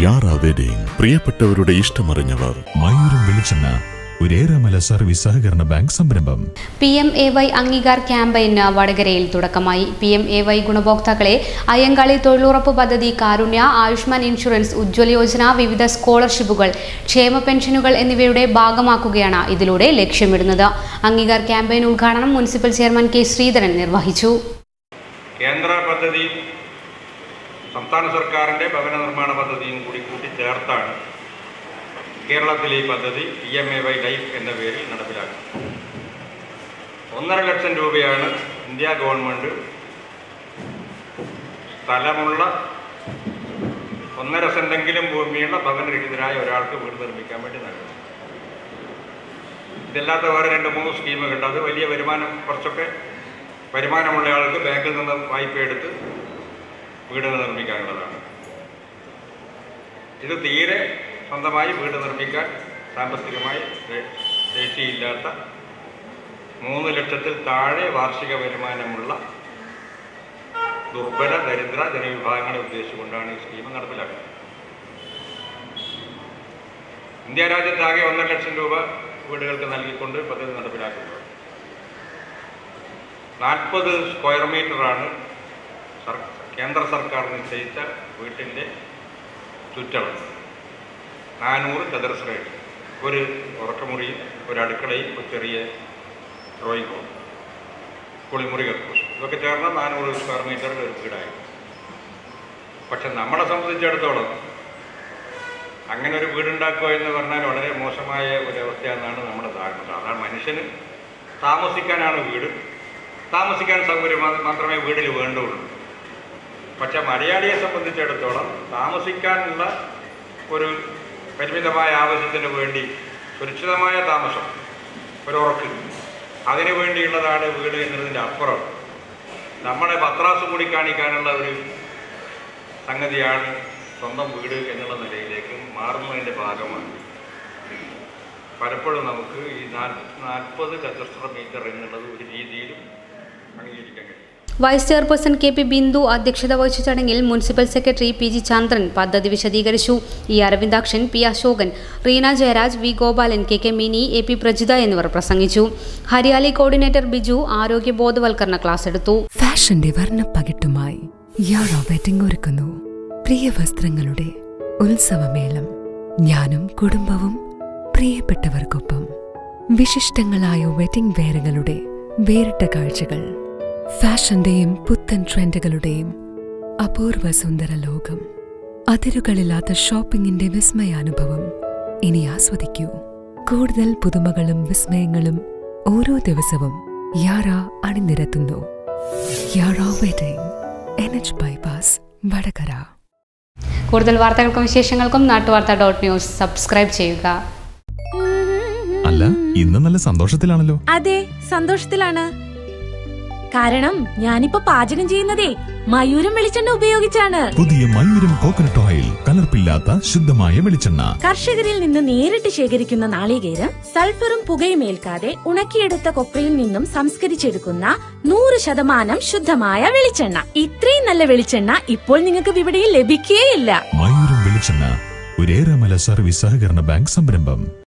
യാറ wedding പ്രിയപ്പെട്ടവരുടെ ഇഷ്ടമറിഞ്ഞവർ മയൂരം വെളിച്ചെണ്ണ ഒരേറെമല സർവീസ് സഹകരണ ബാങ്ക് സംരംഭം P M A Y Angikaar campaign വടകരയിൽ തുടക്കമായി പി എം എ വൈ ഗുണഭോക്താക്കളെ അയ്യങ്കാളി തൊഴിലുറപ്പ് പദ്ധതി കാരുണ്യ ആയുഷ്മാൻ ഇൻഷുറൻസ് ഉജ്ജ്വല യോജന വിവിധ സ്കോളർഷിപ്പുകൾ ക്ഷേമ പെൻഷനുകൾ എന്നിവയുടെ ഭാഗമാക്കുകയാണ് ഇതിലൂടെ ലക്ഷ്യമിടുന്നത് അംഗീകാർ ക്യാമ്പയിൻ ഉദ്ഘാടനം മുനിസിപ്പൽ ചെയർമാൻ കെ ശ്രീധരൻ നിർവഹിച്ചു കേന്ദ്ര പദ്ധതിയും സംസ്ഥാന സർക്കാരിൻ്റെ ഭവന നിർമ്മാണ പദ്ധതിയും കൂടി കൂട്ടി ചേർത്താണ് കേരളത്തിലെ ഈ പദ്ധതി P M A Y life എന്ന പേരിൽ നടപ്പിലാക്കുന്നത് ഒന്നര ലക്ഷം രൂപയാണ് ഇന്ത്യ ഗവൺമെൻറ് സ്ഥലമുള്ള ഒന്നര സെൻറ്റെങ്കിലും ഭൂമിയുള്ള ഭവനരഹിതരായ ഒരാൾക്ക് വീട് നിർമ്മിക്കാൻ വേണ്ടി നൽകുന്നത് ഇതല്ലാത്ത വേറെ രണ്ട് മൂന്ന് സ്കീമുകളുണ്ട് അത് വലിയ വരുമാനം കുറച്ചൊക്കെ വരുമാനമുള്ള ആൾക്ക് ബാങ്കിൽ നിന്ന് വായ്പ എടുത്ത് വീട് നിർമ്മിക്കാനുള്ളതാണ് ഇത് തീരെ സ്വന്തമായി വീട് നിർമ്മിക്കാൻ സാമ്പത്തികമായി ശേ- ശേഷിയില്ലാത്ത മൂന്ന് ലക്ഷത്തിൽ താഴെ വാർഷിക വരുമാനമുള്ള ദുർബല ദരിദ്ര ജനവിഭാഗങ്ങളെ ഉദ്ദേശിച്ചുകൊണ്ടാണ് ഈ സ്കീം നടപ്പിലാക്കുന്നത് ഇന്ത്യ രാജ്യത്താകെ ഒന്നര ലക്ഷം രൂപ വീടുകൾക്ക് നൽകിക്കൊണ്ട് പദ്ധതി നടപ്പിലാക്കുന്നത് നാൽപ്പത് സ്ക്വയർ മീറ്ററാണ് സർ കേന്ദ്ര സർക്കാർ നിശ്ചയിച്ച വീട്ടിൻ്റെ ചുറ്റളവ് നാനൂറ് ചതുരശ്ര അടി ഒരു ഉറക്കമുറിയും ഒരു അടുക്കളയും ഒരു ചെറിയ ഡ്രോയിങ് റൂം കുളിമുറി കക്കൂസ് ഇതൊക്കെ ചേർന്ന് നാനൂറ് സ്ക്വയർ മീറ്ററിൽ ഒരു വീടായി പക്ഷെ നമ്മളെ സംബന്ധിച്ചിടത്തോളം അങ്ങനെ ഒരു വീടുണ്ടാക്കുക എന്ന് പറഞ്ഞാൽ വളരെ മോശമായ ഒരു അവസ്ഥയാണെന്നാണ് നമ്മുടെ ധാരണ സാധാരണ മനുഷ്യന് താമസിക്കാനാണ് വീട് താമസിക്കാൻ സൗകര്യം മാ- മാത്രമേ വീട്ടിൽ വേണ്ടുള്ളൂ പക്ഷെ മലയാളിയെ സംബന്ധിച്ചിടത്തോളം താമസിക്കാനുള്ള ഒരു പരിമിതമായ ആവശ്യത്തിന് വേണ്ടി സുരക്ഷിതമായ താമസം ഒരു ഉറക്ക് അതിനു വേണ്ടിയുള്ളതാണ് വീട് എന്നതിൻ്റെ അപ്പുറം നമ്മളെ പത്രാസ് കൂടി കാണിക്കാനുള്ള ഒരു സംഗതിയാണ് സ്വന്തം വീട് എന്നുള്ള നിലയിലേക്ക് മാറുന്നതിൻ്റെ ഭാഗമാണ് പലപ്പോഴും നമുക്ക് ഈ നാൽപ്പത് ചതുരശ്ര മീറ്റർ എന്നുള്ളത് ഒരു രീതിയിലും അംഗീകരിക്കാൻ കഴിയും vice chairperson K P Bindu അധ്യക്ഷത വഹിച്ച ചടങ്ങിൽ municipal secretary P G Chandran പദ്ധതി വിശദീകരിച്ചു E Aravindakshan P Ashokan Reena Jayaraj V Gopalan K K Mini A P Prajitha എന്നിവർ പ്രസംഗിച്ചു ഹരിയാലി കോർഡിനേറ്റർ ബിജു ആരോഗ്യ ബോധവൽക്കരണ ക്ലാസ് എടുത്തു ഫാഷന്റെ വർണ്ണപ്പകിട്ടുമായി യാറ വെഡിംഗ് ഒരുക്കുന്നു പ്രിയ വസ്ത്രങ്ങളുടെ ഉത്സവമേളം ഞാനും കുടുംബവും പ്രിയപ്പെട്ടവർക്കൊപ്പം വിശിഷ്ടങ്ങളായ വെഡിംഗ് വെയറുകളുടെ വേറിട്ട കാഴ്ചകൾ ഫാഷന്റെയും പുത്തൻ ട്രെൻഡുകളുടെയും അപൂർവ സുന്ദര ലോകം അതിരുകളില്ലാത്ത ഷോപ്പിംഗിന്റെ വിസ്മയാനുഭവം ഇനി ആസ്വദിക്കൂ കൂടുതൽ പുതുമകളും വിസ്മയങ്ങളും ഓരോ ദിവസവും യാറ അണിനിരത്തുന്നു യാറ വെഡിംഗ് എൻ എച്ച് ബൈപാസ് വടകര കൂടുതൽ വാർത്തകൾക്കും വിശേഷങ്ങൾക്കും നാട്ടുവാർത്ത ഡോട്ട് ന്യൂസ് സബ്സ്ക്രൈബ് ചെയ്യുക അല്ല ഇന്ന് നല്ല സന്തോഷത്തിലാണല്ലോ അതെ സന്തോഷത്തിലാണ് കാരണം ഞാനിപ്പോ പാചകം ചെയ്യുന്നതേ മയൂരം വെളിച്ചെണ്ണ ഉപയോഗിച്ചാണ് പുതിയ മയൂരം കോക്കനട്ട് ഓയിൽ കലർപ്പില്ലാത്ത ശുദ്ധമായ വെളിച്ചെണ്ണ കർഷകരിൽ നിന്ന് നേരിട്ട് ശേഖരിക്കുന്ന നാളികേരം സൾഫറും പുകയും ഏൽക്കാതെ ഉണക്കിയെടുത്ത കൊപ്രയിൽ നിന്നും സംസ്കരിച്ചെടുക്കുന്ന നൂറ് ശതമാനം ശുദ്ധമായ വെളിച്ചെണ്ണ ഇത്രയും നല്ല വെളിച്ചെണ്ണ ഇപ്പോൾ നിങ്ങൾക്ക് വിപണിയിൽ ലഭിക്കുകയില്ല മയൂരം വെളിച്ചെണ്ണ ഒരേറെമല സർവീസ് സഹകരണ ബാങ്ക് സംരംഭം